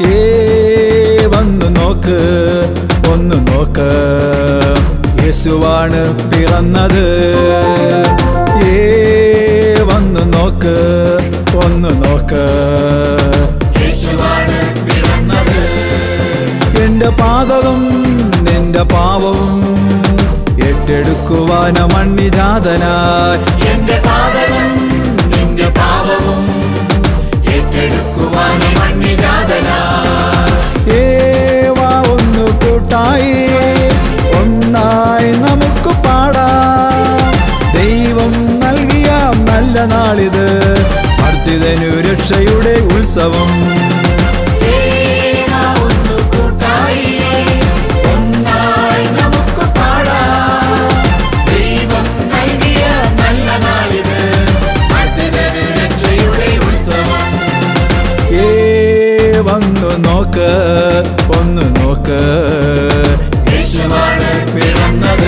ഏ വന്നു നോക്ക് ഒന്ന് നോക്ക് യേശുവാണ് പിറന്നത് ഏ വന്നു നോക്ക് ഒന്ന് നോക്ക് യേശുവാണ് പിറന്നത് എന്റെ പാതവും നിന്റെ പാവവും ഏറ്റെടുക്കുവാന മണ്ണിജാതനായി എന്റെ പാതവും നിന്റെ പാവവും ഏറ്റെടുക്കുവാന മണ്ണിജാതനായി ഏവാ ഒന്ന് കൂട്ടായി ഒന്നായി നമുക്ക് പാടാം ദൈവം നൽകിയ നല്ല നാളിത് മർദ്ദിതനു രക്ഷയുടെ ഉത്സവം ഏവാ ഒന്ന് കൂട്ടായി ഒന്നായി നമുക്ക് പാടാം ദൈവം നൽകിയ നല്ല നാളിത് മർദ്ദിതനു രക്ഷയുടെ ഉത്സവം ഏ വന്നു നോക്ക് ഒന്ന് നോക്ക് യേശുവാണ് പിറന്നത്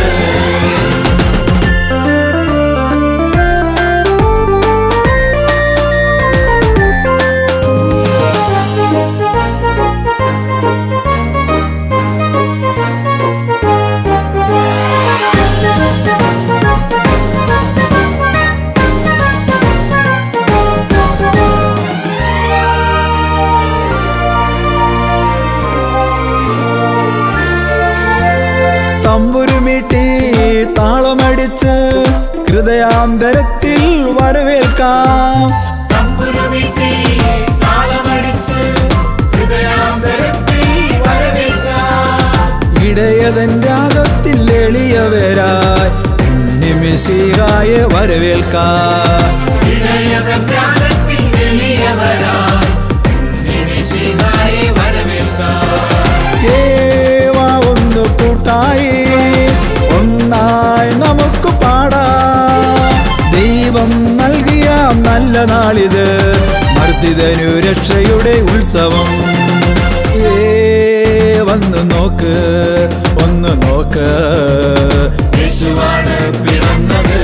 തമ്പുരുമീട്ടി താളമടിച്ച് ഹൃദയാന്തരത്തിൽ വരവേൽക്കാം തമ്പുരുമീട്ടി താളമടിച്ച് ഹൃദയാന്തരത്തിൽ വരവേൽക്കാം ഇടയതൻ രാഗത്തിൽ എളിയവരായി നിമിഷികായെ വരവേൽക്കാം ഇടയതൻ രാഗത്തിൽ എളിയവരായി നിമിഷികായെ വരവേൽക്കാം ഏവാ ഒന്ന് കൂട്ടായി ഒന്നായി നമുക്ക് പാടാം ദൈവം നൽകിയ നല്ല നാളിത് മർദ്ദിതനു രക്ഷയുടെ ഉത്സവം ഏ വന്ന് നോക്ക് ഒന്ന് നോക്ക് യേശുവാണ് പിറന്നത്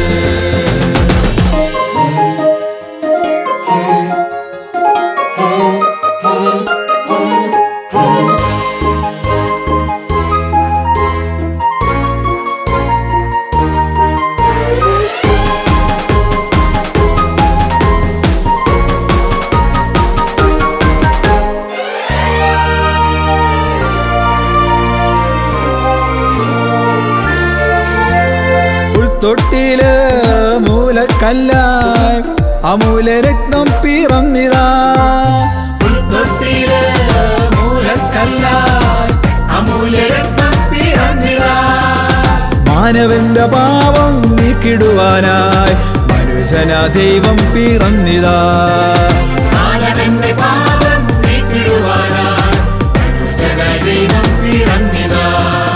പുൽത്തൊട്ടില് മൂലക്കല്ലായി അമൂലരത്നം പിറന്നിതാ പുൽത്തൊട്ടില് മൂലക്കല്ലായി അമൂലരത്നം പിറന്നിതാ മാനവന്റെ പാവം നീക്കിടുവാനായി മനുജന ദൈവം പിറന്നിതാ മാനവന്റെ പാവം നീക്കിടുവാനായി മനുജന ദൈവം പിറന്നിതാ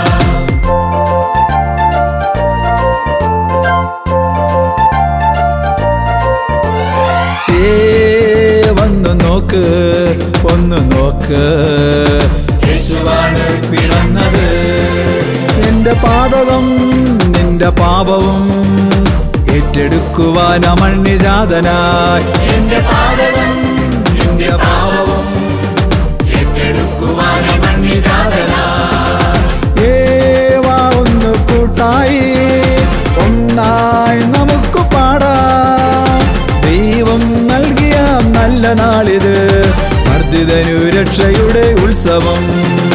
ഏ വന്നു നോക്ക് ഒന്ന് നോക്ക് യേശുവാണ് പിറന്നത് നിന്റെ പാതകം നിന്റെ പാപവും ഏറ്റെടുക്കുവാന മണ്ണിജാതനായി എന്റെ പാതകം നിന്റെ പാപവും ഏറ്റെടുക്കുവാന മണ്ണിജാതനായി ഏവാ ഒന്ന് കൂട്ടായി ഒന്നായി നമുക്ക് പാടാം ദൈവം നൽകിയ നല്ല നാളിത് മർദ്ദിതനു രക്ഷയുടെ ഉത്സവം